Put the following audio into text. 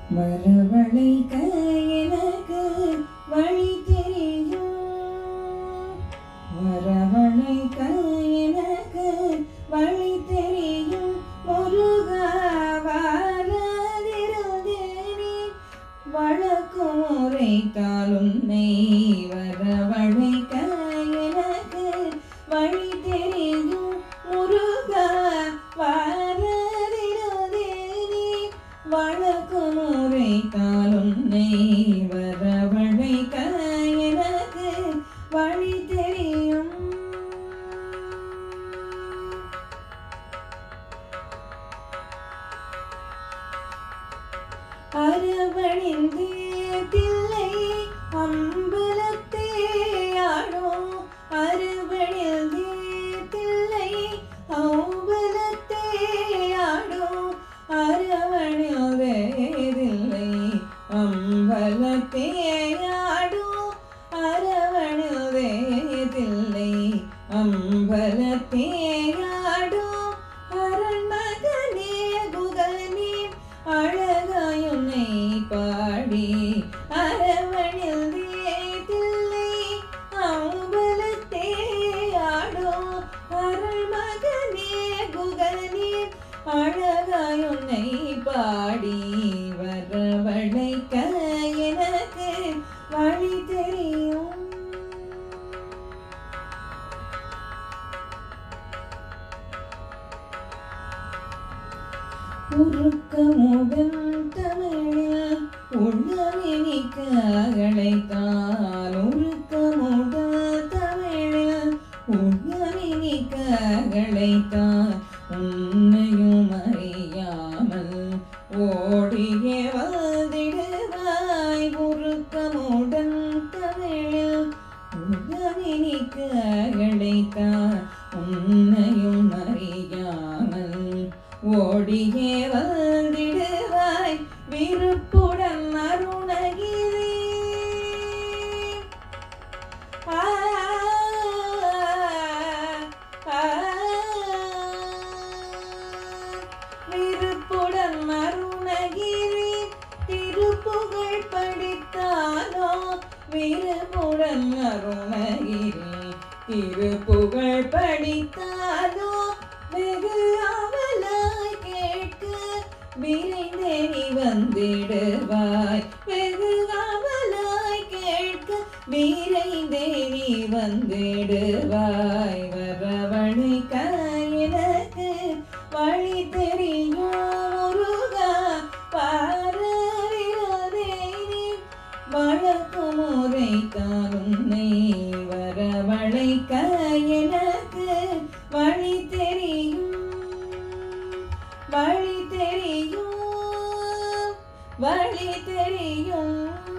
வரவழைக்க எனக்கு வழி தெரியும் வரவழைக்க எனக்கு வழி தெரியும் முருகா வாரதிருந்தேனே வழக்கும் உரைத்தால் உன்னை வரவழைக்க எனக்கு வழி தெரியும் முருகா வாரதிருந்தேனே வழக்கும் உரைத்தால் உன்னை வரவழைக்க எனக்கு வழி தெரியும் அரவணிந்து தில்லை அம்பலத்தே ஆடும் அரவணிந்து தில்லை அம்பலத்தே ஆடும் அரவணில்தே தில்லை அம்பலத்தே ஆடும் அரவணில்தே தில்லை அம்பலத்தே ஆடும் அரண்மகனே குகனே அழகாயுன்னை பாடி அரவணில் தில்லை அம்பலத்தே ஆடோ அருள்மகனே குகனே அழகாயுன்னை பாடி வரவழைக்க எனக்கு வழி தெரியும் உருக்கமுடன் தமிழில் உள்ளமினிக்க அழைத்தால் உருக்கமுடன் தமிழில் உள்ளமினிக்க அழைத்தால் உன்னையும் அறியாமல் ஓடியே வந்திடுவாய் உருக்கமுடன் தமிழில் உகவினிக்க அழைத்தார் உன்னையும் அறியாமல் ஓடியே வந்திடுவாய் விருப்புடன் அருணகிரி ஆ, ஆ, விருப்புடன் அருணகிரி திருப்புகழ் படித்தானோ விருப்புடன் அருணகிரி திருப்புகழ் படித்தானோ வெகு அவலாய் கேட்க விரைந்தே நீ வந்திடுவாய் வெகு அவலாய் கேட்க விரைந்தே நீ வந்திடுவாய் வரவழைக்க எனக்கு வழி தெரியும் முருகா பாரவிரதேனே வழக்கும் முறைத்தான் உன்னை வரவழைக்க எனக்கு வழி தெரியும் வழி தெரியும் வழி தெரியும்